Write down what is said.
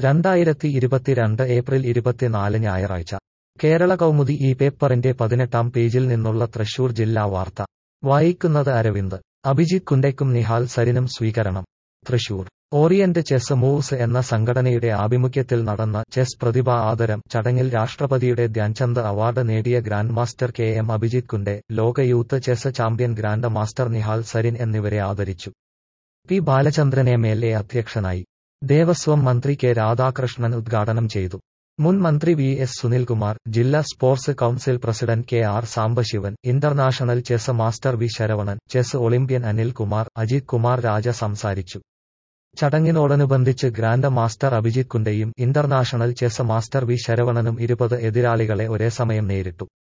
രണ്ടായിരത്തി ഇരുപത്തിരണ്ട് ഏപ്രിൽ ഇരുപത്തിനാല് ഞായറാഴ്ച കേരള കൗമുദി ഈ പേപ്പറിന്റെ പതിനെട്ടാം പേജിൽ നിന്നുള്ള തൃശൂർ ജില്ലാ വാർത്ത വായിക്കുന്നത് അരവിന്ദ് അഭിജിത്ത് കുണ്ടയ്ക്കും നിഹാൽ സരിനും സ്വീകരണം തൃശൂർ ഓറിയന്റ് ചെസ് മൂവ്സ് എന്ന സംഘടനയുടെ ആഭിമുഖ്യത്തിൽ നടന്ന ചെസ് പ്രതിഭാ ആദരം ചടങ്ങിൽ രാഷ്ട്രപതിയുടെ ധ്യാൻചന്ദ് അവാർഡ് നേടിയ grand master K M Abhijith Kunte ലോക youth chess champion grand master Nihal Sarin എന്നിവരെ ആദരിച്ചു P Balachandran M L A അധ്യക്ഷനായി ദേവസ്വം മന്ത്രി കെ രാധാകൃഷ്ണൻ ഉദ്ഘാടനം ചെയ്തു മുൻ മന്ത്രി വി എസ് സുനിൽകുമാർ ജില്ലാ sports council president K R Sambasivan international chess master V Saravanan chess olympian Anil Kumar Ajith Kumar Raja സംസാരിച്ചു ചടങ്ങിനോടനുബന്ധിച്ച് ഗ്രാൻഡ് മാസ്റ്റർ അഭിജിത്ത് കുണ്ടയും ഇന്റർനാഷണൽ ചെസ് മാസ്റ്റർ വി ശരവണനും ഇരുപത് എതിരാളികളെ ഒരേ സമയം നേരിട്ടു